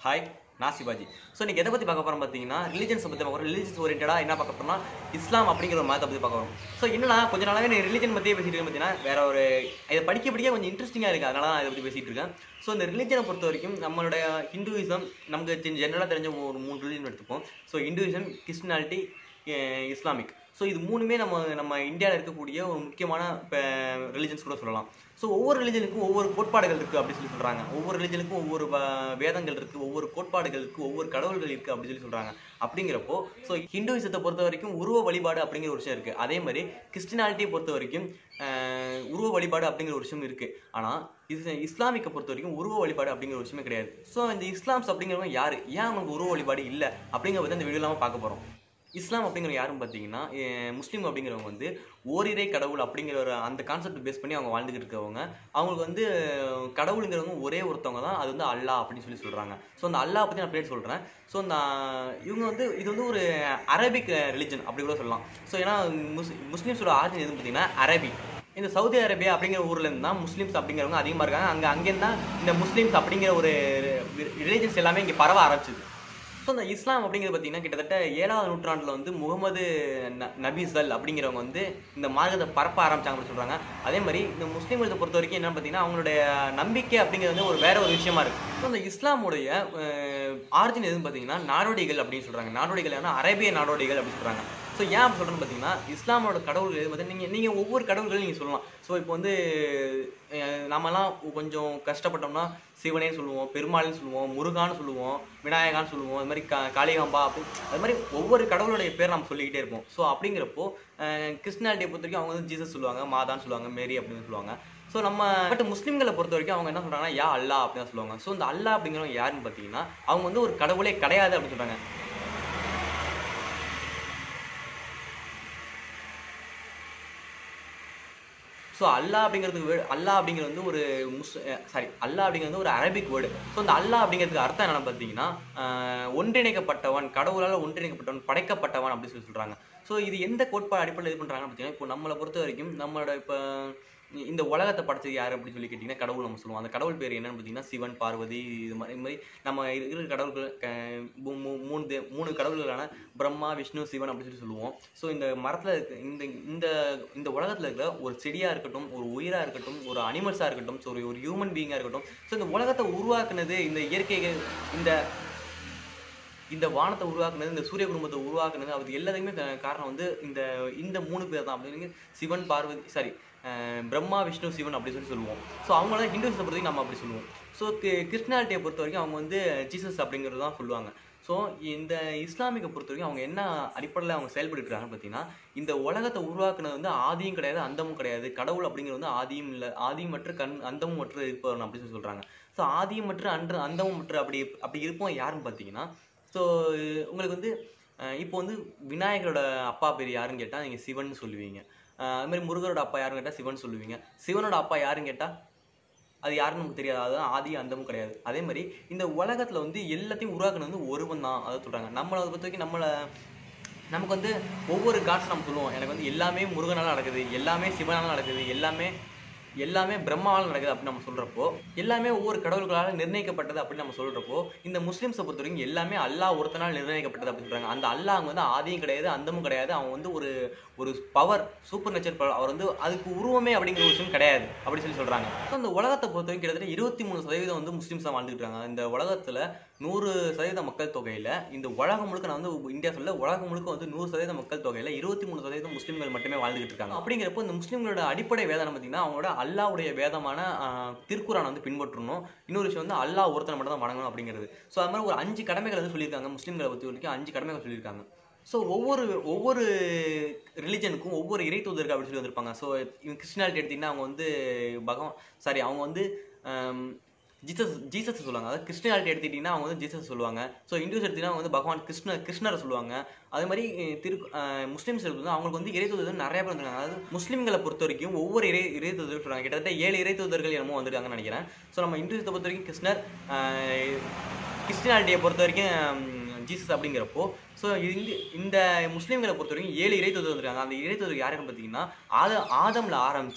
hi நான் Sivaji so இன்னைக்கு எதை பற்றி பார்க்க போகிறோம் பார்த்தீங்கன்னா ரிலிஜன்ஸை பற்றி பார்க்க போகிறோம் ரிலிஜன்ஸ் ஓரியன்டாக என்ன பார்க்க போகிறோம்னா இஸ்லாம் அப்படிங்கிற ஒரு மதத்தை பற்றி பார்க்க போகிறோம் ஸோ என்னன்னா கொஞ்ச நாளாவே நீ ரிலிஜன் பற்றியே பேசிட்டு இருக்கேன் பார்த்தீங்கன்னா வேற ஒரு இதை படிக்க படிக்க கொஞ்சம் இன்ட்ரெஸ்டிங்காக இருக்குது அதனால தான் இதை பற்றி பேசிட்டு இருக்கேன் ஸோ இந்த ரிலிஜனை பொறுத்த வரைக்கும் நம்மளுடைய ஹிந்துவிசம் நமக்கு ஜென்ரலாக தெரிஞ்ச ஒரு மூணு ரிலிஜன் எடுத்துப்போம் so Hinduism Christianity Islamic so இது மூணுமே நம்ம நம்ம இந்தியாவில் இருக்கக்கூடிய ஒரு முக்கியமான ரிலிஜன்ஸ் கூட சொல்லலாம் ஸோ ஒவ்வொரு ரிலிஜனுக்கும் ஒவ்வொரு கோட்பாடுகள் இருக்குது அப்படி சொல்லி சொல்கிறாங்க ஒவ்வொரு ரிலிஜனுக்கும் ஒவ்வொரு வ- வேதங்கள் இருக்குது ஒவ்வொரு கோட்பாடுகள் இருக்குது ஒவ்வொரு கடவுள்கள் இருக்குது அப்படி சொல்லி சொல்கிறாங்க அப்படிங்கிறப்போ ஸோ ஹிந்துவிசத்தை பொறுத்த வரைக்கும் உருவ வழிபாடு அப்படிங்கிற ஒரு விஷயம் இருக்குது அதே மாதிரி கிறிஸ்டினாலிட்டியை பொறுத்த வரைக்கும் ஆஹ், உருவ வழிபாடு அப்படிங்கிற ஒரு விஷயம் இருக்குது ஆனால் இது இஸ்லாமிக்கை பொறுத்த வரைக்கும் உருவ வழிபாடு அப்படிங்கிற ஒரு விஷயமே கிடையாது ஸோ இந்த இஸ்லாம்ஸ் அப்படிங்கிறவங்க யார் ஏன் அவங்களுக்கு உருவ வழிபாடு இல்லை அப்படிங்கிறத பற்றி இந்த வீடியோ இல்லாமல் பார்க்க போகிறோம் இஸ்லாம் அப்படிங்கிற யாரும் பார்த்தீங்கன்னா அஹ் முஸ்லீம் அப்படிங்கிறவங்க வந்து ஓரிரை கடவுள் அப்படிங்கிற ஒரு அந்த கான்செப்ட் பேஸ் பண்ணி அவங்க வாழ்ந்துகிட்டு இருக்கவங்க அவங்களுக்கு வந்து அஹ், கடவுளுங்கிறவங்க ஒரே ஒருத்தவங்க தான் அது வந்து அல்லாஹ் அப்படின்னு சொல்லி சொல்கிறாங்க ஸோ அந்த அல்லாஹ் பற்றி நான் பேர் சொல்கிறேன் ஸோ அந்த இவங்க வந்து இது வந்து ஒரு அரபிக் ரிலிஜன் அப்படி கூட சொல்லலாம் ஸோ ஏன்னா முஸ் முஸ்லீம்ஸோட ஆரிஜின் எதுன்னு பார்த்தீங்கன்னா அரபிக் இந்த சவுதி அரேபியா அப்படிங்கிற ஊர்ல இருந்து தான் முஸ்லீம்ஸ் அப்படிங்கிறவங்க அதிகமாக இருக்காங்க அங்கே அங்கேருந்து தான் இந்த முஸ்லீம்ஸ் அப்படிங்கிற ஒரு ரிலீஜன்ஸ் எல்லாமே இங்கே பரவ ஆரம்பிச்சது ஸோ இந்த இஸ்லாம் அப்படிங்கிறது பார்த்தீங்கன்னா கிட்டத்தட்ட ஏழாவது நூற்றாண்டில் வந்து முகமது ந நபிசல் அப்படிங்கிறவங்க வந்து இந்த மார்க்கத்தை பரப்ப ஆரம்பிச்சாங்க அப்படின்னு சொல்கிறாங்க அதே மாதிரி இந்த முஸ்லீம்களை பொறுத்த வரைக்கும் என்ன பார்த்தீங்கன்னா அவங்களுடைய நம்பிக்கை அப்படிங்கிறது வந்து ஒரு வேற ஒரு விஷயமா இருக்கு ஸோ இந்த இஸ்லாமுடைய ஆரிஜின் எதுன்னு பார்த்தீங்கன்னா நாடோடிகள் அப்படின்னு சொல்கிறாங்க நாடோடிகள் ஏன்னா அரேபிய நாடோடிகள் அப்படின்னு சொல்கிறாங்க ஸோ ஏன் அப்படி சொல்கிறேன்னு பார்த்தீங்கன்னா இஸ்லாமோட கடவுள்கள் எது பார்த்தீங்கன்னா நீங்கள் நீங்கள் ஒவ்வொரு கடவுள்களும் நீங்கள் சொல்லலாம் ஸோ இப்போ வந்து அஹ், நாமெல்லாம் கொஞ்சம் கஷ்டப்பட்டோம்னா சிவனே சொல்லுவோம் பெருமாள்னு சொல்லுவோம் முருகான்னு சொல்லுவோம் விநாயகான்னு சொல்லுவோம் அது மாதிரி கா காளிகாம்பா அப்படி அது மாதிரி ஒவ்வொரு கடவுளுடைய பேர் நம்ம சொல்லிக்கிட்டே இருப்போம் ஸோ அப்படிங்கிறப்போ கிறிஸ்டினாலிட்டியை பொறுத்த வரைக்கும் அவங்க வந்து ஜீசஸ் சொல்லுவாங்க மாதான்னு சொல்லுவாங்க மேரி அப்படின்னு சொல்லுவாங்க ஸோ நம்ம பட் முஸ்லீம்களை பொறுத்த வரைக்கும் அவங்க என்ன சொல்றாங்கன்னா யா அல்லா அப்படின்னு தான் சொல்லுவாங்க ஸோ இந்த அல்லா அப்படிங்கிறவங்க யாருன்னு பார்த்தீங்கன்னா அவங்க வந்து ஒரு கடவுளே கிடையாது அப்படின்னு சொல்றாங்க ஸோ அல்லா அப்படிங்கிறதுக்கு வேர்டு அல்லா அப்படிங்கிறது வந்து ஒரு முஸ் சாரி அல்லா அப்படிங்கிறது ஒரு அரபிக் வேர்டு ஸோ இந்த அல்லா அப்படிங்கிறதுக்கு அர்த்தம் என்னன்னு பார்த்தீங்கன்னா ஆஹ், ஒன்றிணைக்கப்பட்டவன் கடவுளால் ஒன்றிணைக்கப்பட்டவன் படைக்கப்பட்டவன் அப்படின்னு சொல்லி சொல்கிறாங்க ஸோ இது எந்த கோட்பாடு அடிப்படையில் இது பண்ணுறாங்கன்னு பார்த்தீங்கன்னா இப்போ நம்மளை பொறுத்த வரைக்கும் நம்மளோட இப்போ இந்த உலகத்தை படைச்சது யார் அப்படின்னு சொல்லி கேட்டிங்கன்னா கடவுள் நம்ம சொல்லுவோம் அந்த கடவுள் பேர் என்னன்னு பார்த்தீங்கன்னா சிவன் பார்வதி இது மாதிரி இது மாதிரி நம்ம இருக்கிற கடவுள்கள் க- மூ- மூ- மூணு தே- மூணு கடவுள்களான பிரம்மா விஷ்ணு சிவன் அப்படின்னு சொல்லி சொல்லுவோம் ஸோ இந்த மரத்தில் இருக்க இந்த இந்த இந்த உலகத்தில் இருக்கிற ஒரு செடியாக இருக்கட்டும் ஒரு உயிராக இருக்கட்டும் ஒரு அனிமல்ஸாக இருக்கட்டும் ஸோ ஒரு ஒரு ஹியூமன் பீயிங்காக இருக்கட்டும் ஸோ இந்த உலகத்தை உருவாக்குனது இந்த இயற்கை இந்த இந்த வானத்தை உருவாக்குனது இந்த சூரிய குடும்பத்தை உருவாக்குனது அது எல்லாத்துக்குமே கா- காரணம் வந்து இந்த இந்த மூணு பேர் தான் அப்படின்னு சிவன் பார்வதி சாரி பிரம்மா விஷ்ணு சிவன் அப்படி சொல்லி சொல்லுவோம் ஸோ அவங்கள தான் ஹிந்துஸை பொறுத்த வரைக்கும் நம்ம அப்படி சொல்லுவோம் ஸோ கிறிஸ்டினாலிட்டியை பொறுத்த வரைக்கும் அவங்க வந்து ஜீசஸ் அப்படிங்கிறது தான் சொல்லுவாங்க ஸோ இந்த இஸ்லாமிக்கை பொறுத்த வரைக்கும் அவங்க என்ன அடிப்படையில் அவங்க செயல்பட்டு இருக்காங்கன்னு பார்த்தீங்கன்னா இந்த உலகத்தை உருவாக்குனது வந்து ஆதியும் கிடையாது அந்தமும் கிடையாது கடவுள் அப்படிங்கிறது வந்து ஆதியும் இல்லை ஆதியும் மற்ற கண் அந்தமும் மற்ற இருப்பவன் அப்படின்னு சொல்லி சொல்கிறாங்க ஸோ ஆதியும் மற்ற அன்று அந்தமும் மற்ற அப்படி அப்படி இருப்போம் யாருன்னு பார்த்தீங்கன்னா ஸோ உங்களுக்கு வந்து அஹ் இப்போ வந்து விநாயகரோட அப்பா பேர் யாருன்னு கேட்டால் நீங்கள் சிவன் சொல்லுவீங்க அஹ் அது மாதிரி முருகரோட அப்பா யாருன்னு கேட்டால் சிவன் சொல்லுவீங்க சிவனோட அப்பா யாருன்னு கேட்டால் அது யாருன்னு நமக்கு தெரியாது அதுதான் ஆதி அந்தமும் கிடையாது அதே மாதிரி இந்த உலகத்தில் வந்து எல்லாத்தையும் உருவாக்குனது வந்து ஒருவன் தான் அதை சொல்கிறாங்க நம்மளை அதை பொறுத்த வரைக்கும் நம்மளை நமக்கு வந்து ஒவ்வொரு காட்ஸ் நம்ம சொல்லுவோம் எனக்கு வந்து எல்லாமே முருகனால நடக்குது எல்லாமே சிவனால நடக்குது எல்லாமே எல்லாமே பிரம்மாவால் நடக்குது அப்படின்னு நம்ம சொல்றப்போ எல்லாமே ஒவ்வொரு கடவுள்களால் நிர்ணயிக்கப்பட்டது அப்படின்னு நம்ம சொல்றப்போ இந்த முஸ்லிம்ஸை பொறுத்த வரைக்கும் எல்லாமே அல்லாஹ் ஒருத்தனால் நிர்ணயிக்கப்பட்டது அப்படின்னு சொல்றாங்க அந்த அல்லாஹ் அங்க வந்து ஆதியும் கிடையாது அந்தமும் கிடையாது அவன் வந்து ஒரு ஒரு பவர் சூப்பர் நேச்சர் பவர் அவர் வந்து அதுக்கு உருவமே அப்படிங்கிற ஒரு விஷயம் கிடையாது அப்படி சொல்லி சொல்றாங்க ஸோ இந்த உலகத்தை பொறுத்த வரைக்கும் கிட்டத்தட்ட இருபத்தி மூணு சதவீதம் வந்து முஸ்லிம்ஸ் தான் வாழ்ந்துட்டு இருக்காங்க இந்த உலகத்துல நூறு சதவீத மக்கள் தொகையில இந்த உலகம் முழுக்க நான் வந்து இந்தியா சொல்ல உலகம் முழுக்க வந்து நூறு சதவீத மக்கள் தொகையில இருபத்தி மூணு சதவீதம் முஸ்லிம்கள் மட்டுமே வாழ்ந்துகிட்டு இருக்காங்க அப்படிங்கிறப்போ இந்த முஸ்லிம்களோட அடிப்படை வேதம் பார்த்தீங்கன்னா அவங்களோட அல்லாவுடைய வேதமான ஆஹ், திருக்குறானை வந்து பின்பற்றணும் இன்னொரு விஷயம் வந்து அல்லாஹ் ஒருத்தனை மட்டும் தான் வணங்கணும் அப்படிங்கிறது ஸோ அது மாதிரி ஒரு அஞ்சு கடமைகள் வந்து சொல்லியிருக்காங்க முஸ்லிம்களை பொறுத்த வரைக்கும் அஞ்சு கடமைகள் சொல்லியிருக்காங்க ஸோ ஒவ்வொரு ஒவ்வொரு ரிலிஜனுக்கும் ஒவ்வொரு இறை தூதர்கள் அப்படி சொல்லி வந்திருப்பாங்க ஸோ இவங்க கிறிஸ்டினாலிட்டி எடுத்தீங்கன்னா அவங்க வந்து பகவான் சாரி அவங்க வந்து ஆம், ஜீசஸ் ஜீசஸ் சொல்லுவாங்க அதாவது கிறிஸ்டினாலிட்டி எடுத்துக்கிட்டிங்கன்னா அவங்க வந்து ஜீசஸ் சொல்லுவாங்க ஸோ இந்துஸ் எடுத்தீங்கன்னா அவங்க வந்து பகவான் கிருஷ்ண கிருஷ்ணரை சொல்லுவாங்க அதே மாதிரி அஹ், திரு அஹ், முஸ்லிம்ஸ் வந்து அவங்களுக்கு வந்து இறை தூதர்கள் நிறைய பேர் வந்துருக்காங்க அதாவது முஸ்லிம்களை பொறுத்த வரைக்கும் ஒவ்வொரு இறை இறை தூதர்கள் சொல்கிறாங்க கிட்டத்தட்ட ஏழு இறை தூதர்கள் என்னமோ வந்திருக்காங்கன்னு நினைக்கிறேன் ஸோ நம்ம இந்துஸை பொறுத்த வரைக்கும் கிருஷ்ணர் அஹ், கிறிஸ்டினாலிட்டியை பொறுத்த வரைக்கும் ஹம், ஜீசஸ் அப்படிங்கிறப்போ ஸோ இந்த இந்த முஸ்லீம்களை பொறுத்த வரைக்கும் ஏழு இறை தூதர் வந்திருக்காங்க அந்த இறை தூதர் யாருன்னு பார்த்தீங்கன்னா ஆத ஆதம்ல ஆரம்பிச்சு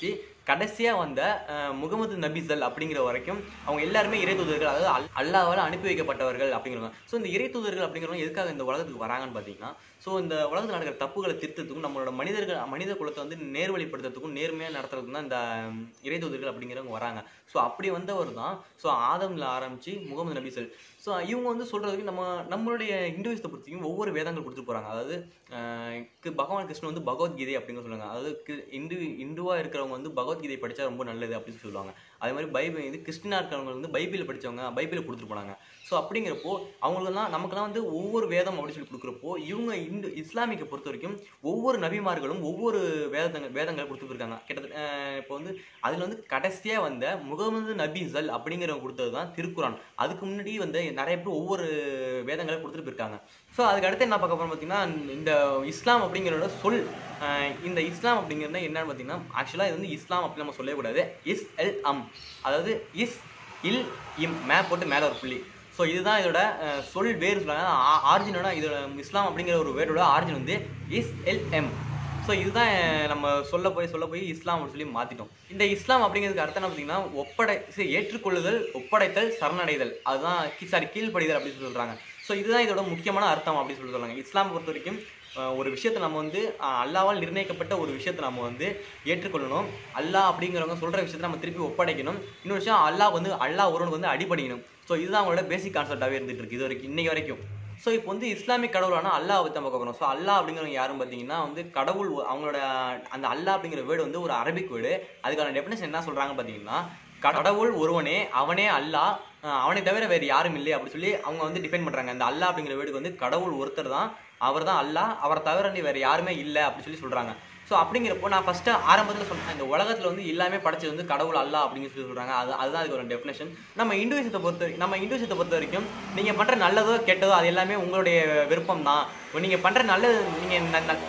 கடைசியாக வந்த அஹ், முகமது நபிசல் அப்படிங்கிற வரைக்கும் அவங்க எல்லாருமே இறை தூதர்கள் அதாவது அல் அல்லாவால் அனுப்பி வைக்கப்பட்டவர்கள் அப்படிங்கிறவங்க ஸோ இந்த இறை தூதர்கள் அப்படிங்கிறவங்க எதுக்காக இந்த உலகத்துக்கு வராங்கன்னு பார்த்தீங்கன்னா ஸோ இந்த உலகத்தில் நடக்கிற தப்புகளை திருத்தத்துக்கும் நம்மளோட மனிதர்கள் மனித குலத்தை வந்து நேர்வழிப்படுத்துறதுக்கும் நேர்மையாக நடத்துறதுக்கும் தான் இந்த ம், இறை தூதர்கள் அப்படிங்கிறவங்க வராங்க ஸோ அப்படி வந்தவர் தான் ஸோ ஆதம்ல ஆரம்பிச்சு முகமது நபிசல் ஸோ இவங்க வந்து சொல்றதுக்கு நம்ம நம்மளுடைய இந்துவிசத்தை பொறுத்தையும் ஒவ்வொரு வேதங்கள் கொடுத்துட்டு போறாங்க அதாவது ஆஹ் கு- பகவான் கிருஷ்ணன் வந்து பகவத்கீதை அப்படின்னு சொல்லுவாங்க அதாவது கி- இந்து இந்துவா இருக்கிறவங்க வந்து பகவத்கீதை படிச்சா ரொம்ப நல்லது அப்படின்னு சொல்லுவாங்க அதே மாதிரி பைபிள் இது கிறிஸ்டினா இருக்கிறவங்க வந்து பைபிள் படிச்சவங்க பைபிளை கொடுத்துட்டு போனாங்க ஸோ அப்படிங்கிறப்போ அவங்களுக்குலாம் நமக்கெல்லாம் வந்து ஒவ்வொரு வேதம் அப்படின்னு சொல்லி கொடுக்குறப்போ இவங்க இந்து இஸ்லாமிக்கை பொறுத்த வரைக்கும் ஒவ்வொரு நபிமார்களும் ஒவ்வொரு வேதங்கள் வேதங்களை கொடுத்து போயிருக்காங்க கிட்டத்தட்ட ஆஹ் இப்போ வந்து அதில் வந்து கடைசியாக வந்த முகமது நபி ஜல் அப்படிங்கிறவங்க கொடுத்தது தான் திருக்குரான் அதுக்கு முன்னாடி வந்து நிறைய பேர் ஒவ்வொரு வேதங்களை கொடுத்துட்டு போயிருக்காங்க ஸோ அதுக்கு அடுத்து என்ன பார்க்க போறோம் பார்த்தீங்கன்னா இந்த இஸ்லாம் அப்படிங்கிறோட சொல் ஆஹ் இந்த இஸ்லாம் அப்படிங்கிறது என்னன்னு பார்த்தீங்கன்னா ஆக்சுவலாக இது வந்து இஸ்லாம் அப்படின்னு நம்ம சொல்லவே கூடாது இஸ் எல் அம் அதாவது இஸ் இல் இம் மே போட்டு மேலே ஒரு புள்ளி ஸோ இதுதான் இதோட அஹ், சொல் வேறு சொல்லுவாங்க ஆரிஜினோட இதோட இஸ்லாம் அப்படிங்கிற ஒரு வேர்டோட ஆரிஜின் வந்து இஸ் எல் எம் ஸோ இதுதான் அஹ், நம்ம சொல்ல போய் சொல்ல போய் இஸ்லாம் அப்படின்னு சொல்லி மாற்றிட்டோம் இந்த இஸ்லாம் அப்படிங்கிறதுக்கு அர்த்தம் என்ன பார்த்தீங்கன்னா ஒப்படை சரி, ஏற்றுக்கொள்ளுதல் ஒப்படைத்தல் சரணடைதல் அதுதான் சாரி கீழ்ப்படிதல் அப்படின்னு சொல்லி சொல்கிறாங்க ஸோ இதுதான் இதோட முக்கியமான அர்த்தம் அப்படின்னு சொல்லி சொல்கிறாங்க இஸ்லாம் பொறுத்த வரைக்கும் அஹ், ஒரு விஷயத்தை நம்ம வந்து அஹ், அல்லாவால் நிர்ணயிக்கப்பட்ட ஒரு விஷயத்தை நம்ம வந்து ஏற்றுக்கொள்ளணும் அல்லாஹ் அப்படிங்கிறவங்க சொல்கிற விஷயத்தை நம்ம திருப்பி ஒப்படைக்கணும் இன்னொரு விஷயம் அல்லாஹ் வந்து அல்லாஹ் ஒருவனுக்கு வந்து அடிபணிக்கணும் ஸோ இதுதான் அவங்களோட பேசிக் கான்செப்டாகவே இருந்துட்டு இருக்கு இது வரைக்கும் இன்னைக்கு வரைக்கும் ஸோ இப்போ வந்து இஸ்லாமிக் கடவுளான அல்லாஹ் பற்றி நம்ம பார்க்க போகிறோம் ஸோ அல்லாஹ் அப்படிங்கிறவங்க யாரும் பார்த்தீங்கன்னா வந்து கடவுள் ஒ- அவங்களோட அந்த அல்லாஹ் அப்படிங்கிற வேர்டு வந்து ஒரு அரபிக் வேர்டு அதுக்கான டெஃபினேஷன் என்ன சொல்கிறாங்க பார்த்தீங்கன்னா கடவுள் ஒருவனே அவனே அல்லாஹ் அஹ் அவனை தவிர வேறு யாரும் இல்லை அப்படி சொல்லி அவங்க வந்து டிஃபைன் பண்ணுறாங்க அந்த அல்லாஹ் அப்படிங்கிற வேர்டுக்கு வந்து கடவுள் ஒருத்தர் தான் அவர் தான் அல்லாஹ் அவரை தவிர நீ வேறு யாருமே இல்லை அப்படி சொல்லி சொல்கிறாங்க ஸோ அப்படிங்கிறப்போ நான் ஃபஸ்ட்டு ஆரம்பத்தில் சொன்னேன் இந்த உலகத்தில் வந்து எல்லாமே படைச்சது வந்து கடவுள் அல்லாஹ் அப்படின்னு சொல்லி சொல்கிறாங்க அது அதுதான் அதுக்கு ஒரு டெஃபினேஷன் நம்ம இந்துவிசத்தை பொறுத்த வரைக்கும் நம்ம இந்துவிசத்தை பொறுத்த வரைக்கும் நீங்கள் பண்ணுற நல்லதோ கெட்டதோ அது எல்லாமே உங்களுடைய விருப்பம் தான் நீங்கள் பண்ணுற நல்லது நீங்கள்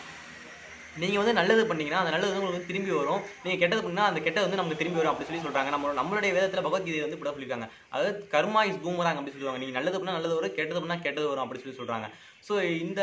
நீங்கள் வந்து நல்லது பண்ணீங்கன்னா அந்த நல்லது வந்து உங்களுக்கு திரும்பி வரும் நீங்கள் கெட்டது பண்ணால் அந்த கெட்டது வந்து நமக்கு திரும்பி வரும் அப்படி சொல்லி சொல்கிறாங்க நம்ம நம்மளுடைய வேதத்தில் பகவத்கீதை வந்து இப்படி தான் சொல்லியிருக்காங்க அதாவது கர்மா இஸ் பூமராங்க அப்படி சொல்லுவாங்க நீங்கள் நல்லது பண்ணால் நல்லது வரும் கெட்டது பண்ணால் கெட்டது வரும் அப்படி சொல்லி சொல்கிறாங்க ஸோ இந்த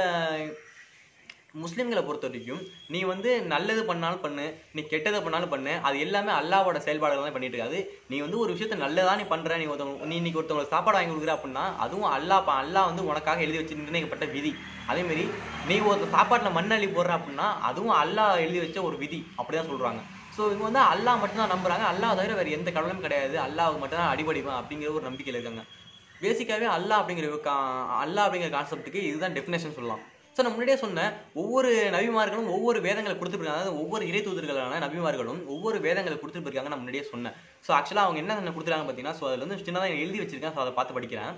முஸ்லீம்களை பொறுத்த வரைக்கும் நீ வந்து நல்லது பண்ணாலும் பண்ணு நீ கெட்டதை பண்ணாலும் பண்ணு அது எல்லாமே அல்லாவோட செயல்பாடுகள் தான் பண்ணிட்டு இருக்காது நீ வந்து ஒரு விஷயத்த நல்லதா நீ பண்ற நீ ஒருத்தவங்க நீ இன்னைக்கு ஒருத்தவங்களுக்கு சாப்பாடு வாங்கி கொடுக்குற அப்படின்னா அதுவும் அல்லா ப- அல்லாஹ் வந்து உனக்காக எழுதி வச்சு நிர்ணயிக்கப்பட்ட விதி அதே மாதிரி நீ ஒரு சாப்பாட்டில் மண்ணள்ளி போடுற அப்படின்னா அதுவும் அல்லாஹ் எழுதி வச்ச ஒரு விதி அப்படிதான் சொல்றாங்க ஸோ இவங்க வந்து அல்லாஹ் மட்டும்தான் நம்புறாங்க அல்லாஹ் தவிர வேறு எந்த கடவுளும் கிடையாது அல்லாஹ் மட்டும் தான் அடிபடிவான் அப்படிங்கிற ஒரு நம்பிக்கையில் இருக்காங்க பேசிக்காவே அல்லாஹ் அப்படிங்கிற கா- அல்லாஹ் அப்படிங்கிற கான்செப்ட்டுக்கு இதுதான் டெஃபினேஷன் சொல்லலாம் ஸோ நான் முன்னாடியே சொன்ன ஒவ்வொரு நபிமார்களும் ஒவ்வொரு வேதங்களை கொடுத்துருக்காங்க அதாவது ஒவ்வொரு இறை தூதர்களான நபிமார்களும் ஒவ்வொரு வேதங்களை கொடுத்துட்டு போயிருக்காங்க நான் முன்னாடியே சொன்னேன் ஸோ ஆக்சுவலாக அவங்க என்ன கொடுத்துருக்காங்க பார்த்தீங்கன்னா ஸோ அதில் வந்து சின்னதாக எழுதி வச்சிருக்கேன் ஸோ அதை பார்த்து படிக்கிறேன்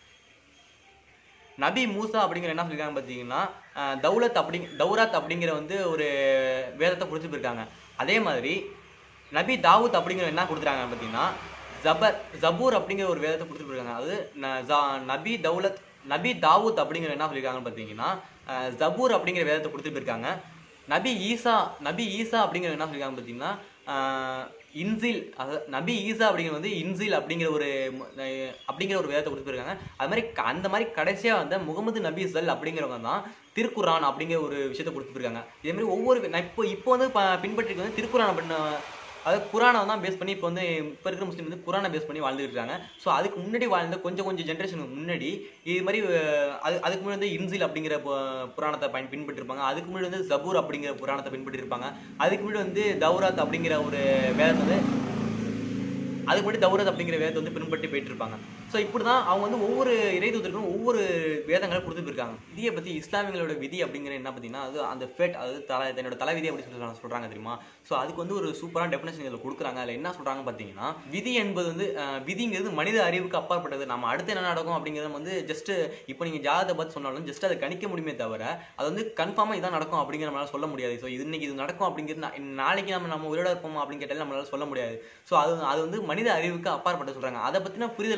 நபி மூசா அப்படிங்கிற என்ன சொல்லியிருக்காங்க பார்த்தீங்கன்னா அஹ், தௌலத் அப்படி தௌராத் அப்படிங்கிற வந்து ஒரு வேதத்தை கொடுத்து போயிருக்காங்க அதே மாதிரி நபி தாவூத் அப்படிங்கிற என்ன கொடுத்துருக்காங்க பார்த்தீங்கன்னா ஜபர் ஜபூர் அப்படிங்கிற ஒரு வேதத்தை கொடுத்து போயிருக்காங்க அது ந- ஜா- நபி தௌலத் நபி தாவூத் அப்படிங்கிற என்ன சொல்லியிருக்காங்கன்னு பார்த்தீங்கன்னா அஹ், ஜபூர் அப்படிங்கிற வேதத்தை கொடுத்து போயிருக்காங்க நபி ஈசா நபி ஈசா அப்படிங்கிற என்ன சொல்லியிருக்காங்க பார்த்தீங்கன்னா ஆஹ், இன்சில் அதாவது நபி ஈசா அப்படிங்கிற வந்து இன்சில் அப்படிங்கிற ஒரு ம- அஹ், அப்படிங்கிற ஒரு வேதத்தை கொடுத்துருக்காங்க அது மாதிரி க- அந்த மாதிரி கடைசியாக வந்த முகமது நபி சல் அப்படிங்கிறவங்க தான் திருக்குரான் அப்படிங்கிற ஒரு விஷயத்தை கொடுத்துருக்காங்க இதே மாதிரி ஒவ்வொரு நான் இப்போ இப்போ வந்து ப- பின்பற்றிட்டு வந்து திருக்குரான் அப்படின்னு அதாவது குரானை தான் பேஸ் பண்ணி இப்போ வந்து இப்போ இருக்கிற முஸ்லீம் வந்து குரானை பேஸ் பண்ணி வாழ்ந்துட்டு இருக்காங்க ஸோ அதுக்கு முன்னாடி வாழ்ந்த கொஞ்சம் கொஞ்சம் ஜென்ரேஷனுக்கு முன்னாடி இது மாதிரி அஹ், அது அதுக்கு முன்னாடி வந்து இன்சில் அப்படிங்கிற பு- புராணத்தை பயன் பின்பற்றிருப்பாங்க அதுக்கு முன்னாடி வந்து ஜபூர் அப்படிங்கிற புராணத்தை பின்பற்றிருப்பாங்க அதுக்கு முன்னாடி வந்து தௌராத் அப்படிங்கிற ஒரு வேதத்தை வந்து அதுக்கு முன்னாடி தௌரத் அப்படிங்கிற வேதத்தை வந்து பின்பற்றி போயிட்டு இருப்பாங்க ஸோ இப்படி தான் அவங்க வந்து ஒவ்வொரு இறைதூதர்களும் ஒவ்வொரு வேதங்களை கொடுத்து போயிருக்காங்க விதியை பற்றி இஸ்லாமியங்களோட விதி அப்படிங்கிற என்ன பார்த்தீங்கன்னா அது அந்த ஃபேட் அதாவது தலை தன்னோட தலைவிதி அப்படி சொல்லி சொல்கிறாங்க தெரியுமா ஸோ அதுக்கு வந்து ஒரு சூப்பரான டெஃபினேஷன் இதில் கொடுக்குறாங்க அதில் என்ன சொல்கிறாங்க பார்த்தீங்கன்னா விதி என்பது வந்து அஹ், விதிங்கிறது மனித அறிவுக்கு அப்பாற்பட்டது நம்ம அடுத்து என்ன நடக்கும் அப்படிங்கிறது வந்து ஜஸ்ட் இப்போ நீங்கள் ஜாதகத்தை பார்த்து சொன்னாலும் ஜஸ்ட் அதை கணிக்க முடியுமே தவிர அது வந்து கன்ஃபார்மாக இதான் நடக்கும் அப்படிங்கிற நம்மளால சொல்ல முடியாது ஸோ இது இன்னைக்கு இது நடக்கும் அப்படிங்கிறது நா- நாளைக்கு நம்ம நம்ம உயிரோட இருப்போமா அப்படின்னு கேட்டாலும் நம்மளால சொல்ல முடியாது ஸோ அது அது வந்து மனித அறிவுக்கு அப்பாற்பட்டு சொல்றாங்க அதை பத்தின புரிதல் வந்து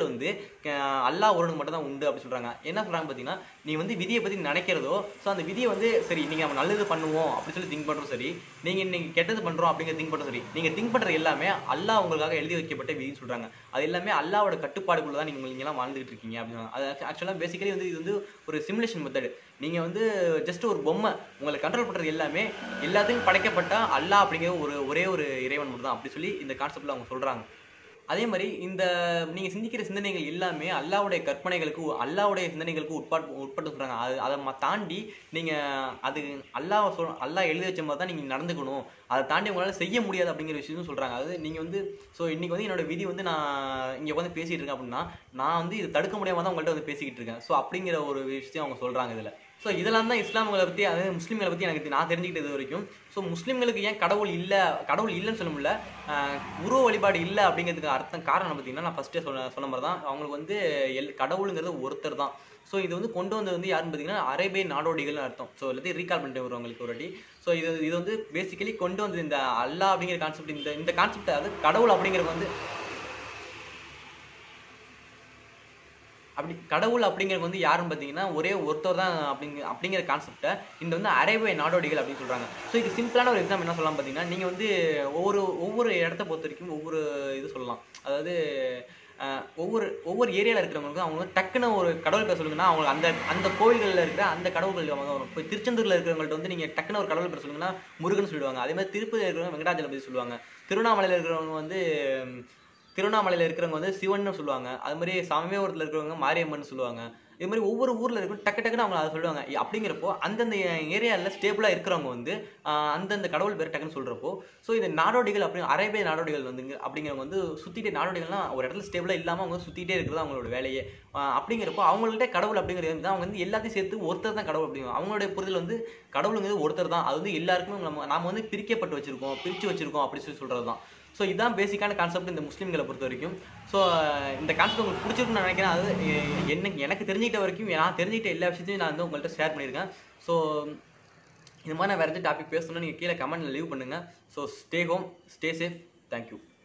அஹ், அல்லாஹ் ஒருவனுக்கு மட்டும் தான் உண்டு அப்படி சொல்றாங்க என்ன சொல்றாங்க பார்த்தீங்கன்னா நீ வந்து விதியை பத்தி நினைக்கிறதோ ஸோ அந்த விதியை வந்து சரி நீங்க நம்ம நல்லது பண்ணுவோம் அப்படி சொல்லி திங்க் பண்றோம் சரி நீங்க இன்னைக்கு கெட்டது பண்றோம் அப்படிங்கிற திங்க் பண்றோம் சரி நீங்க திங்க் பண்றது எல்லாமே அல்லாஹ் உங்களுக்காக எழுதி வைக்கப்பட்ட விதின்னு சொல்றாங்க அது எல்லாமே அல்லாவோட கட்டுப்பாடுக்குள்ள தான் நீங்க நீங்க எல்லாம் வாழ்ந்துகிட்டு இருக்கீங்க அப்படின்னு அது ஆக்சுவலாக பேசிக்கலி வந்து இது வந்து ஒரு சிமுலேஷன் மெத்தட் நீங்க வந்து ஜஸ்ட் ஒரு பொம்மை உங்களை கண்ட்ரோல் பண்றது எல்லாமே எல்லாத்துக்கும் படைக்கப்பட்ட அல்லாஹ் அப்படிங்கிற ஒரு ஒரே ஒரு இறைவன் மட்டும் தான் அப்படி சொல்லி இந்த கான்செப்ட்ல அவங்க சொல்றாங்க அதே மாதிரி இந்த நீங்க சிந்திக்கிற சிந்தனைகள் எல்லாமே அல்லாவுடைய கற்பனைகளுக்கு அல்லாவுடைய சிந்தனைகளுக்கு உட்பாட்டு உட்பட்டு சொல்றாங்க அது அதை ம- தாண்டி நீங்க அது அல்லாஹ் சொல் அல்லாஹ் எழுதி வச்ச மாதிரி தான் நீங்க நடந்துக்கணும் அதை தாண்டி உங்களால செய்ய முடியாது அப்படிங்கிற விஷயமும் சொல்றாங்க அது நீங்க வந்து ஸோ இன்னைக்கு வந்து என்னோட விதி வந்து நான் இங்க வந்து பேசிட்டு இருக்கேன் அப்படின்னா நான் வந்து இது தடுக்க முடியாம தான் உங்கள்ட்ட வந்து பேசிக்கிட்டு இருக்கேன் ஸோ அப்படிங்கிற ஒரு விஷயம் அவங்க சொல்றாங்க இதுல ஸோ இதெல்லாம் தான் இஸ்லாம்களை பற்றி அதாவது முஸ்லீம்களை பற்றி எனக்கு நான் தெரிஞ்சுக்கிட்டது வரைக்கும் ஸோ முஸ்லீம்களுக்கு ஏன் கடவுள் இல்லை கடவுள் இல்லைன்னு சொல்ல முடியல ஆஹ் உருவ வழிபாடு இல்லை அப்படிங்கிறதுக்கு அர்த்தம் காரணம் பார்த்தீங்கன்னா நான் ஃபஸ்ட்டே சொன்ன சொன்ன மாதிரி தான் அவங்களுக்கு வந்து எல் கடவுளுங்கிறது ஒருத்தர் தான் ஸோ இது வந்து கொண்டு வந்தது வந்து யாருன்னு பார்த்தீங்கன்னா அரேபிய நாடோடிகள்னு அர்த்தம் ஸோ எல்லாத்தையும் ரீகால் பண்ணிட்டு வருவங்களுக்கு ஒரு வாட்டி ஸோ இது இது வந்து பேசிக்கலி கொண்டு வந்தது இந்த அல்லாஹ் அப்படிங்கிற கான்செப்ட் இந்த இந்த கான்செப்ட் அதாவது கடவுள் அப்படிங்கிறது வந்து அப்படி கடவுள் அப்படிங்கிறது வந்து யாருன்னு பார்த்தீங்கன்னா ஒரே ஒருத்தர் தான் அப்படிங்க அப்படிங்கிற கான்செப்டை இந்த வந்து அரேபிய நாடோடிகள் அப்படின்னு சொல்கிறாங்க ஸோ இது சிம்பிளான ஒரு எக்ஸாம் என்ன சொல்லலாம் பார்த்தீங்கன்னா நீங்கள் வந்து ஒவ்வொரு ஒவ்வொரு இடத்த பொறுத்த வரைக்கும் ஒவ்வொரு இது சொல்லலாம் அதாவது அஹ், ஒவ்வொரு ஒவ்வொரு ஏரியாவில் இருக்கிறவங்களுக்கு அவங்க வந்து டக்குன்னு ஒரு கடவுள் பேர் சொல்லுங்கன்னா அவங்க அந்த அந்த கோயில்களில் இருக்கிற அந்த கடவுள்கள் அவங்க வரும் இப்போ திருச்செந்தூரில் இருக்கிறவங்கள்ட்ட வந்து நீங்கள் டக்குன்னு ஒரு கடவுள் பேர் சொல்லுங்கன்னா முருகன் சொல்லிடுவாங்க அதே மாதிரி திருப்பதியில் இருக்கிறவங்க வெங்கடாஜலபதி சொல்லுவாங்க திருவண்ணாமலையில் இருக்கிறவங்க வந்து ம், திருவண்ணாமலையில் இருக்கிறவங்க வந்து சிவன்னு சொல்லுவாங்க அது மாதிரி சமயபுரத்தில் இருக்கிறவங்க மாரியம்மன் சொல்லுவாங்க இது மாதிரி ஒவ்வொரு ஊரில் இருக்கும் டக்கு டக்குன்னு அவங்க அதை சொல்லுவாங்க இ- அப்படிங்கிறப்போ அந்தந்த ஏரியாவில் ஸ்டேபிளாக இருக்கிறவங்க வந்து ஆஹ், அந்தந்த கடவுள் பேர் டக்குன்னு சொல்கிறப்போ ஸோ இந்த நாடோடிகள் அப்படி அரேபிய நாடோடிகள் வந்துங்க அப்படிங்கிறவங்க வந்து சுற்றிட்டே நாடோடிகள்னா ஒரு இடத்துல ஸ்டேபிளாக இல்லாமல் அவங்க சுற்றிட்டே இருக்கிறது அவங்களோட வேலையே ஆஹ், அப்படிங்கிறப்போ அவங்கள்ட்ட கடவுள் அப்படிங்கிறது வந்து அவங்க வந்து எல்லாத்தையும் சேர்த்து ஒருத்தர் தான் கடவுள் அப்படிங்க அவங்களுடைய புரிதல் வந்து கடவுளுங்கிறது ஒருத்தர் தான் அது வந்து எல்லாருக்குமே நம்ம நாம வந்து பிரிக்கப்பட்டு வச்சிருக்கோம் பிரித்து வச்சிருக்கோம் அப்படி சொல்லி சொல்கிறது தான் ஸோ இதுதான் பேசிக்கான கான்செப்ட் இந்த முஸ்லீம்களை பொறுத்த வரைக்கும் ஸோ இந்த கான்செப்ட் உங்களுக்கு பிடிச்சிருக்குன்னு நான் நினைக்கிறேன் அது எ- எனக்கு எனக்கு தெரிஞ்சுக்கிட்ட வரைக்கும் நான் தெரிஞ்சுக்கிட்ட எல்லா விஷயத்தையும் நான் வந்து உங்கள்கிட்ட ஷேர் பண்ணியிருக்கேன் ஸோ இந்த மாதிரி நான் வேறு எதாவது டாபிக் பேசணும்னா நீங்கள் கீழே கமெண்ட்டில் லீவ் பண்ணுங்கள் so stay home stay safe thank you